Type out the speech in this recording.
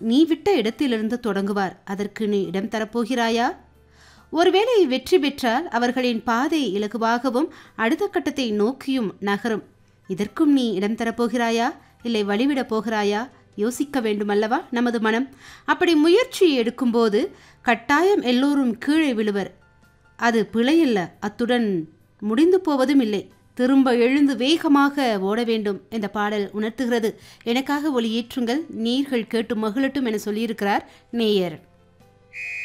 நீ விட்ட இடத்திலிருந்து தொடங்குவார் அதற்கு நீ இடம் தரப்போகிறாயா ஒருவேளை வெற்றி பெற்றால் அவர்களின் பாதை இலகுவாகவும் அடுத்த கட்டத்தை நோக்கியும் நகரும் இதற்கும் நீ இடம் தரப்போகிறாயா இல்லை வழிவிடப் போகிறாயா யோசிக்க வேண்டுமல்லவா நமது மனம் அப்படி முயற்சி எடுக்கும்போது கட்டாயம் எல்லோரும் கீழே விழுவர் அது பிழையல்ல அத்துடன் முடிந்து போவதும் இல்லை திரும்ப எழுந்து வேகமாக ஓட வேண்டும் இந்த பாடல் உணர்த்துகிறது எனக்காக ஒளியேற்றுங்கள் நீர்கள் கேட்டு மகிழட்டும் என சொல்லியிருக்கிறார் நேயர்